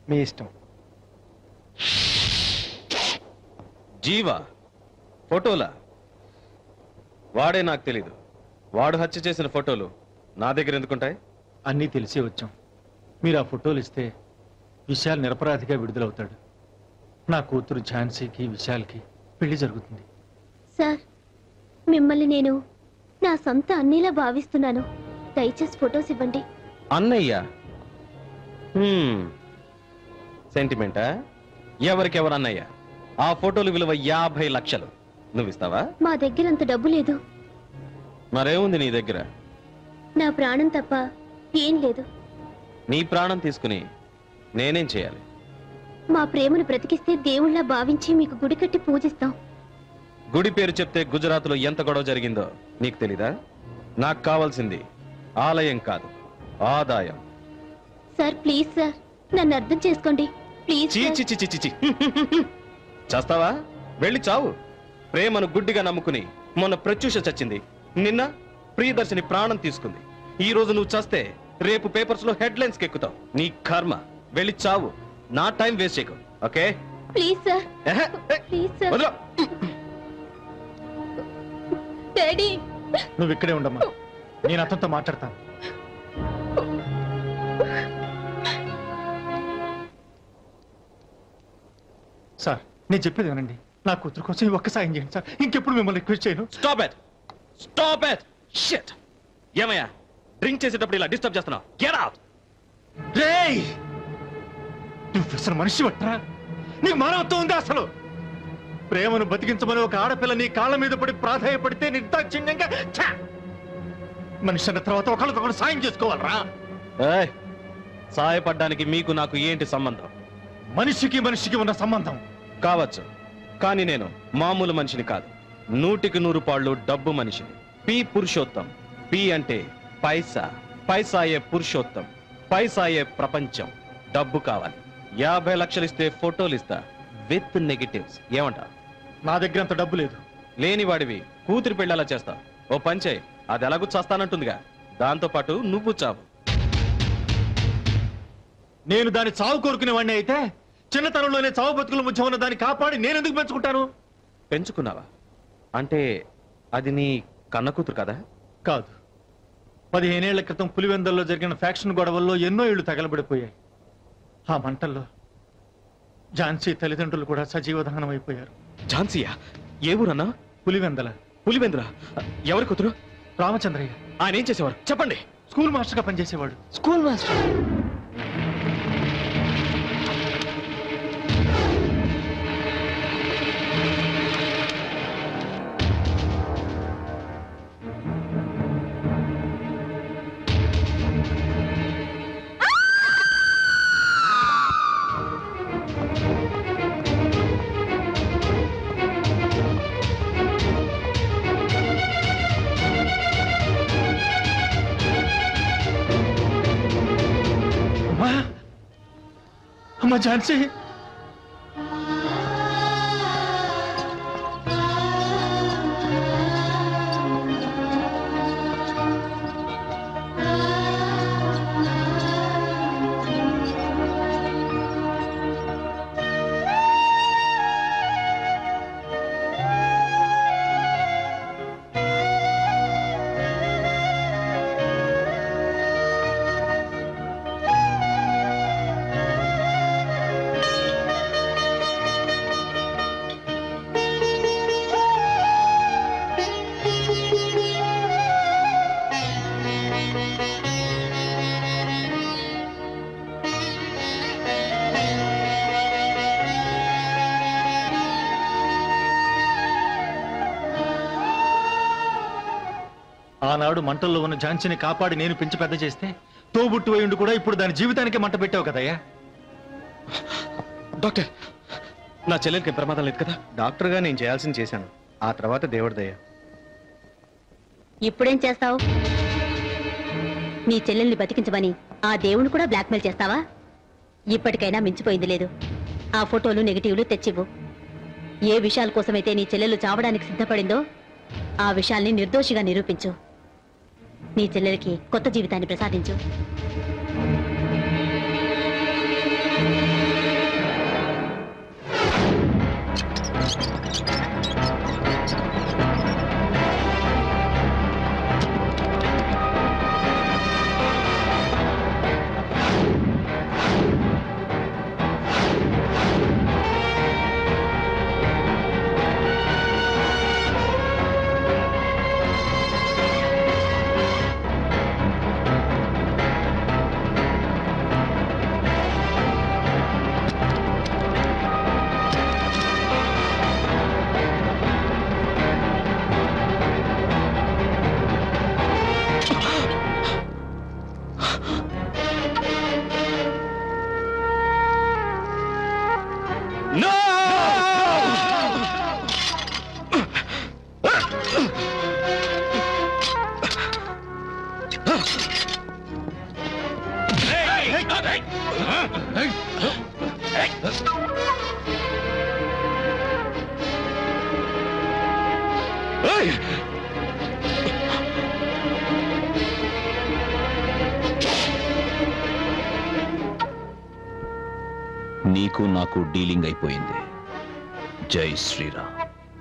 మీ ఇష్టం జీవా ఫోటోలా వాడే నాకు తెలీదు వాడు హత్య చేసిన ఫోటోలు నా దగ్గర ఎందుకుంటాయి అన్నీ తెలిసే వచ్చాం మీరు ఆ ఫోటోలు ఇస్తే విశాల్ నిరపరాధిగా విడుదలవుతాడు నా కూతురు ఝాన్సీకి విశాల్కి పెళ్లి జరుగుతుంది సార్ మిమ్మల్ని నేను నా సొంత అన్నీలా భావిస్తున్నాను దయచేసి ఫొటోస్ ఇవ్వండి అన్నయ్య హ్మ్. సెంటిమెంటా ఎవరికెవరు అన్నయ్య ఆ ఫోటోలు విలువ యాభై లక్షలు నువ్వు ఇస్తావా మా దగ్గర అంత డబ్బు లేదు మరేముంది నీ దగ్గర నా ప్రాణం తప్ప ఏం లేదు నీ ప్రాణం తీసుకుని నేనేం చేయాలి మా ప్రేమను బ్రతికిస్తే దేవుళ్ళ భావించి మీకు గుడి కట్టి పూజిస్తాం గుడి పేరు చెప్తే గుజరాత్లో ఎంత గొడవ జరిగిందో నీకు తెలీదా నాకు కావాల్సింది ఆలయం కాదు ఆదాయం సార్ ప్లీజ్ సార్ నన్ను అర్థం చేసుకోండి ప్లీజ్ చీ సార్. చీ చీ చీ చీ, చీ చేస్తావా వెళ్ళి చావు ప్రేమను గుడ్డిగా నమ్ముకుని మొన్న ప్రత్యూష చచ్చింది నిన్న ప్రియదర్శిని ప్రాణం తీసుకుంది ఈ రోజు నువ్వు చస్తే రేపు పేపర్స్ లో హెడ్లైన్స్ ఎక్కుతావు నీ కర్మ వెళ్ళి చావు నా టైం వేస్ట్ చేయకు ఓకే ప్లీజ్ సార్ ఎహె, ఏ, ప్లీజ్ సార్ వదలు. డాడీ నువ్వు ఇక్కడే ఉండమ్మా నేను అతనితో మాట్లాడతాను సార్ నేను చెప్పేది వినండి నా కూతురు కోసం ఈ ఒక్క సాయం చేయండి సార్ ఇంకెప్పుడు మిమ్మల్ని రిక్వెస్ట్ చేయను stop it stop it shit ఏమయ్యా డ్రింక్ చేసేటప్పుడు ఇలా డిస్టర్బ్ చేస్తున్నావు గెట్ అవుట్ రేయ్ నువ్వు అసలు మనిషి పట్టరా నీకు మానవత్వం ఉందా అసలు ప్రేమను బతికించమని ఒక ఆడపిల్ల నీ కాళ్ళ మీద పడి ప్రాధాయపడితే నిర్దాక్షిణ్యంగా ఛా! మనిషి అన్న తర్వాత ఒకరికొకరు సాయం చేసుకోవాలరా ఏయ్, సాయపడ్డానికి మీకు నాకు ఏంటి సంబంధం మనిషికి మనిషికి ఉన్న సంబంధం కావచ్చు కానీ నేను మామూలు మనిషిని కాదు నూటికి నూరు పాళ్ళు డబ్బు మనిషిని పి పురుషోత్తం పి అంటే పైసా పైసాయే పురుషోత్తం పైసాయే ప్రపంచం డబ్బు కావాలి యాభై లక్షలు ఇస్తే ఫోటోలు ఇస్తా విత్ నెగిటివ్స్ ఏమంటా నా దగ్గర అంత డబ్బు లేదు లేని వాడివి కూతురు పెళ్ళాలా చేస్తా ఓ పంచే అది ఎలాగూ చస్తానంటుందిగా దాంతో పాటు నువ్వు చావు నేను దాని చావు కోరుకునే వాడిని అయితే చిన్నతనంలోనే చావు బతుకుల మధ్య ఉన్న దాన్ని కాపాడి నేను ఎందుకు పెంచుకుంటాను పెంచుకున్నావా అంటే అది నీ కన్న కూతురు కదా కాదు పదిహేనేళ్ల క్రితం పులివెందల్లో జరిగిన ఫ్యాక్షన్ గొడవల్లో ఎన్నో ఇళ్లు తగలబడిపోయాయి ఆ మంటల్లో ఝాన్సీ తల్లిదండ్రులు కూడా సజీవ దహనం అయిపోయారు ఝాన్సీయా ఏ ఊరన్నా పులివెందల పులివెందుల ఎవరి కూతురు రామచంద్రయ్య ఆయన ఏం చేసేవారు చెప్పండి స్కూల్ మాస్టర్గా పనిచేసేవాడు స్కూల్ మాస్టర్ అమ్మా అమ్మా ఝాన్సీ ఆనాడు మంటల్లో ఉన్న ఝాన్సీని కాపాడి నేను పెంచి పెద్ద చేస్తే తోబుట్టు ఉండి కూడా ఇప్పుడు దాని జీవితానికే మంట పెట్టావు కదయ్యా డాక్టర్ నా చెల్లెలకి ఏం ప్రమాదం లేదు కదా డాక్టర్గా నేను చేయాల్సింది చేశాను ఆ తర్వాత దేవుడి దయ ఇప్పుడేం చేస్తావు నీ చెల్లెల్ని బతికించమని ఆ దేవుని కూడా బ్లాక్మెయిల్ చేస్తావా ఇప్పటికైనా మించిపోయింది లేదు ఆ ఫోటోలు నెగిటివ్లు తెచ్చివ్వు ఏ విషయాల కోసమైతే నీ చెల్లెలు చావడానికి సిద్ధపడిందో ఆ విషయాల్ని నిర్దోషిగా నిరూపించు నీ చెల్లెలకి కొత్త జీవితాన్ని ప్రసాదించు నీకు నాకు డీలింగ్ అయిపోయింది జై శ్రీరామ్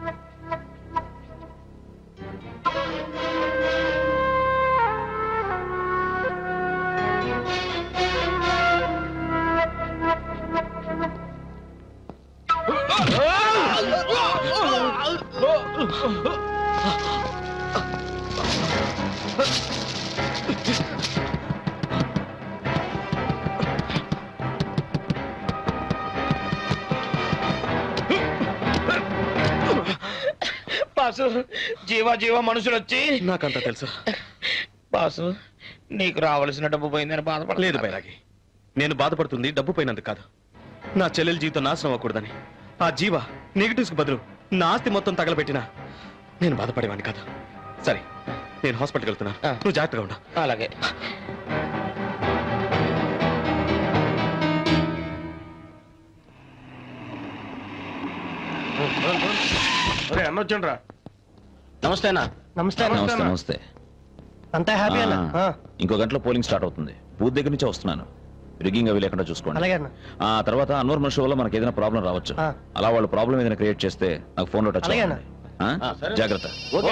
బాసు జీవ జీవ మనుషులు వచ్చి నాకంతా తెలుసు బాసు నీకు రావాల్సిన డబ్బు పోయిందని బాధపడ లేదు బైరాగి నేను బాధపడుతుంది డబ్బు పోయినందుకు కాదు నా చెల్లెల జీవితం నాశనం అవ్వకూడదని ఆ జీవ నెగిటివ్స్ బదులు నా ఆస్తి మొత్తం తగలబెట్టినా నేను బాధపడేవాడిని కాదు సరే నేను హాస్పిటల్కి వెళ్తున్నా ఆ. నువ్వు జాగ్రత్తగా ఉండు అలాగే నమస్తే అన్న నమస్తే నమస్తే నమస్తే అంతా ఆ, ఇంకో గంటలో పోలింగ్ స్టార్ట్ అవుతుంది బూత్ దగ్గర నుంచే వస్తున్నాను రిగ్గింగ్ అవి లేకుండా చూసుకోండి అలాగే అన్న. ఆ తర్వాత అన్నోర్ మనిషి వల్ల మనకి ఏదైనా ప్రాబ్లం రావచ్చు ఆ. అలా వాళ్ళు ప్రాబ్లం ఏదైనా క్రియేట్ చేస్తే నాకు ఫోన్ లో టచ్ అలాగే అన్న. అవ్వండి. ఆ? జాగ్రత్త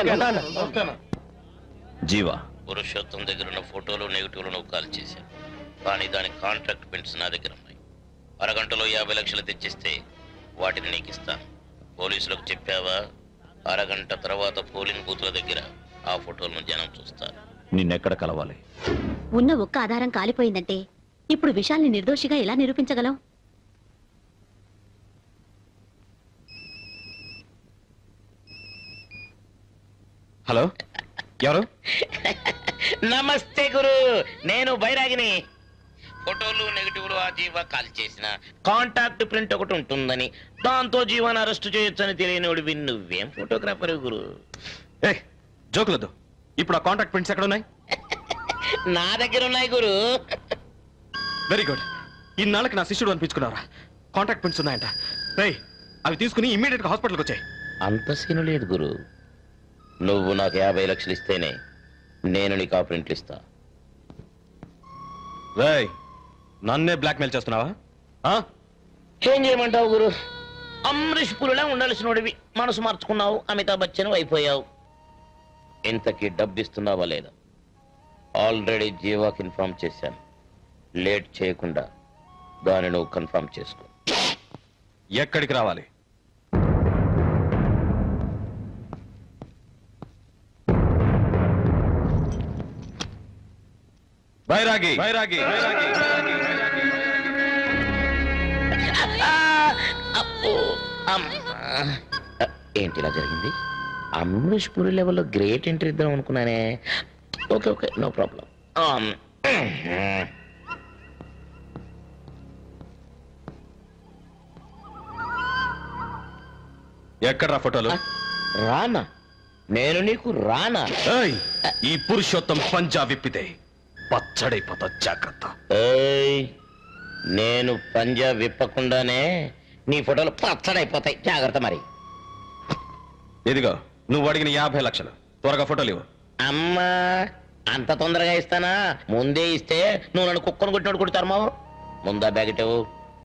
జీవా పురుషోత్తం దగ్గర ఉన్న ఫోటోలు నెగిటివ్లు నువ్వు కాల్ చేశావు కానీ దాని కాంట్రాక్ట్ ప్రింట్స్ నా దగ్గర ఉన్నాయి అరగంటలో యాభై లక్షలు తెచ్చిస్తే వాటిని నీకు ఇస్తాను పోలీసులకు చెప్పావా అరగంట తర్వాత పోలింగ్ బూత్ల దగ్గర ఆ ఫోటోలను జనం చూస్తారు నిన్నెక్కడ కలవాలి ఉన్న ఒక్క ఆధారం కాలిపోయిందంటే ఇప్పుడు విశాల్ని నిర్దోషిగా ఎలా నిరూపించగలం హలో ఎవరు నమస్తే గురు నేను బైరాగిని ఫోటోలు నెగిటివ్లు ఆ జీవ కాల్ చేసిన కాంటాక్ట్ ప్రింట్ ఒకటి ఉంటుందని దాంతో జీవన్ అరెస్ట్ చేయొచ్చని తెలియనివాడివి నువ్వేం ఫోటోగ్రాఫర్ గురు ఏ జోకులొద్దు ఇప్పుడు ఆ కాంటాక్ట్ ప్రింట్స్ ఎక్కడ ఉన్నాయి నా దగ్గర ఉన్నాయి గురు వెరీ గుడ్ ఇన్నాళ్ళకి నా శిష్యుడు అనిపించుకున్నారా కాంటాక్ట్ ప్రింట్స్ ఉన్నాయంట రేయ్ అవి తీసుకుని ఇమ్మీడియట్ గా హాస్పిటల్కి వచ్చాయి అంత సీను లేదు గురు నువ్వు నాకు యాభై లక్షలు ఇస్తేనే నేను నీకు ఆ ప్రింట్లు ఇస్తా రేయ్ నన్నే బ్లాక్మెయిల్ చేస్తున్నావా ఆ? ఏం చేయమంటావు గురు అమరీష్ పులిలా ఉండాల్సినోడివి మనసు మార్చుకున్నావు అమితాబ్ బచ్చన్ అయిపోయావు ఇంతకీ డబ్బు ఇస్తున్నావా లేదా ఆల్రెడీ జీవాకి ఇన్ఫార్మ్ చేశాను లేట్ చేయకుండా దాన్ని నువ్వు కన్ఫర్మ్ చేసుకో ఎక్కడికి రావాలి బైరాగి బైరాగి బైరాగి అబ్బో, అమ్మా. ఏంటి ఇలా జరిగింది అమరీష్ పురి లెవెల్లో గ్రేట్ ఎంట్రీ ఇద్దాం అనుకున్నానే ఓకే ఓకే నో ప్రాబ్లం ఎక్కడ ఫోటోలు రానా నేను నీకు రానా ఏయ్, ఈ పురుషోత్తం పంజా విప్పితే పచ్చడైపోతా జాగ్రత్త ఏయ్, నేను పంజాబ్ విప్పకుండానే నీ ఫోటోలు పచ్చడైపోతాయి జాగ్రత్త మరి ఇదిగో నువ్వు అడిగిన యాభై లక్షలు త్వరగా ఫోటోలు ఇవ్వు అమ్మా అంత తొందరగా ఇస్తానా ముందే ఇస్తే నువ్వు నన్ను కుక్కను కొట్టినోడు కొడతారు మావు ముందా బ్యాగ్ ఇవ్వు